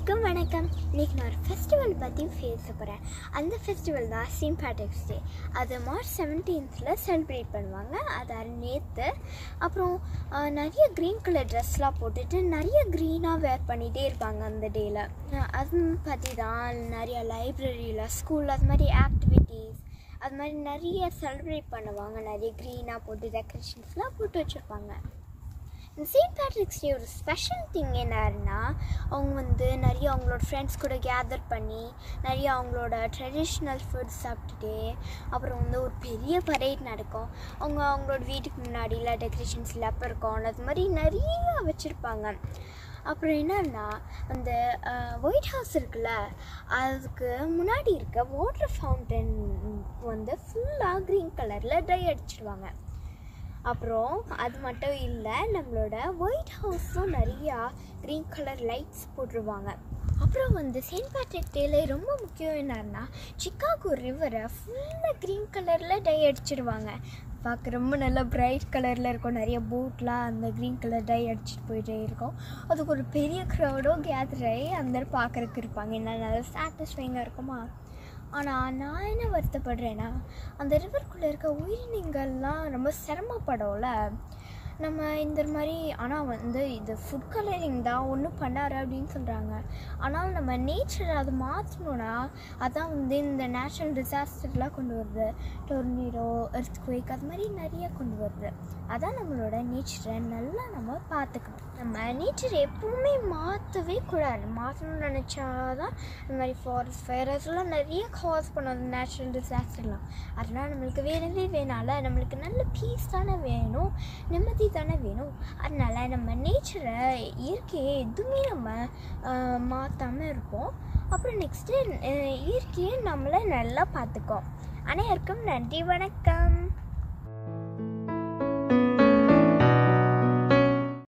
எல்லாருக்கும் வணக்கம் இன்னைக்கு நான் ஒரு ஃபெஸ்டிவல் பற்றி பேச போகிறேன் அந்த ஃபெஸ்டிவல் தான் செயின்ட் பேட்ரிக்ஸ் டே அது மார்ச் செவன்டீன்த்தில் செலிப்ரேட் பண்ணுவாங்க அது நேற்று அப்புறம் ஆஹ், நிறைய க்ரீன் கலர் ட்ரெஸ்லாம் போட்டுட்டு நிறைய க்ரீனாக வேர் பண்ணிகிட்டே இருப்பாங்க அந்த டேயில் அது பற்றி தான் நிறைய லைப்ரரியில் ஸ்கூல் அது மாதிரி ஆக்டிவிட்டீஸ் அது மாதிரி நிறைய செலிப்ரேட் பண்ணுவாங்க நிறைய க்ரீனாக போட்டு டெக்கரேஷன்ஸ்லாம் போட்டு வச்சுருப்பாங்க இந்த செயின்ட் பேட்ரிக்ஸ் டே ஒரு ஸ்பெஷல் திங் என்னன்னா அவங்க வந்து நிறைய அவங்களோட ஃப்ரெண்ட்ஸ் கூட கேதர் பண்ணி நிறைய அவங்களோட ட்ரெடிஷ்னல் ஃபுட் சாப்பிட்டுட்டு அப்புறம் வந்து ஒரு பெரிய பரேட் நடக்கும் அவங்க அவங்களோட வீட்டுக்கு முன்னாடியில் டெக்கரேஷன்ஸ் லெப்பர் இருக்கும் அது மாதிரி நிறைய வச்சுருப்பாங்க அப்புறம் என்னன்னா அந்த ஒயிட் ஹவுஸ் இருக்குல்ல அதுக்கு முன்னாடி இருக்க வாட்டர் ஃபவுண்டன் வந்து ஃபுல்லாக க்ரீன் கலரில் ட்ரை அடிச்சிடுவாங்க அப்புறம் அது மட்டும் இல்லை நம்மளோட ஒயிட் ஹவுஸும் நிறையா க்ரீன் கலர் லைட்ஸ் போட்டுருவாங்க அப்புறம் வந்து செயின்ட் பேட்ரிக் டேல ரொம்ப முக்கியம் என்னன்னா சிக்காகோ ரிவரை ஃபுல்லாக க்ரீன் கலரில் டை அடிச்சிடுவாங்க பார்க்க ரொம்ப நல்லா பிரைட் கலரில் இருக்கும் நிறைய போட்லாம் அந்த க்ரீன் கலர் டை அடிச்சுட்டு போயிட்டே இருக்கும் அதுக்கு ஒரு பெரிய க்ரௌடும் கேதர் ஆகி அந்த பார்க்குறதுக்கு இருப்பாங்க என்ன நல்லா சாட்டிஸ்ஃபைங்காக இருக்குமா ஆனால் நான் என்ன வருத்தப்படுறேன்னா அந்த ரிவருக்குள்ளே இருக்க உயிரினங்கள்லாம் ரொம்ப சிரமப்படும்ல நம்ம இந்த மாதிரி ஆனால் வந்து இது ஃபுட் கலரிங் தான் ஒன்றும் பண்ணாரு அப்படின்னு சொல்கிறாங்க ஆனால் நம்ம நேச்சரை அதை மாற்றணும்னா அதான் வந்து இந்த நேச்சுரல் டிசாஸ்டர்லாம் கொண்டு வருது டொர்னிடோ எர்த்குவேக் அது மாதிரி நிறைய கொண்டு வருது அதான் நம்மளோட நேச்சரை நல்லா நம்ம பார்த்துக்கணும் நம்ம நேச்சர் எப்பவுமே மாற்றவே கூடாது மாற்றணும்னு நினச்சாதான் இந்த மாதிரி ஃபாரஸ்ட் ஃபயர்ஸ்லாம் நிறைய காஸ் பண்ணும் அந்த நேச்சுரல் டிசாஸ்டர்லாம் அதெல்லாம் நம்மளுக்கு வேணவே வேணால நம்மளுக்கு நல்ல பீஸ் தானே வேணும் நிம்மதி தானே வேணும் அதனால நம்ம நேச்சரை இயற்கையை எதுவுமே நம்ம மாற்றாமல் இருப்போம் அப்புறம் நெக்ஸ்ட்டு இயற்கையை நம்மளை நல்லா பார்த்துக்கோம் அனைவருக்கும் நன்றி வணக்கம்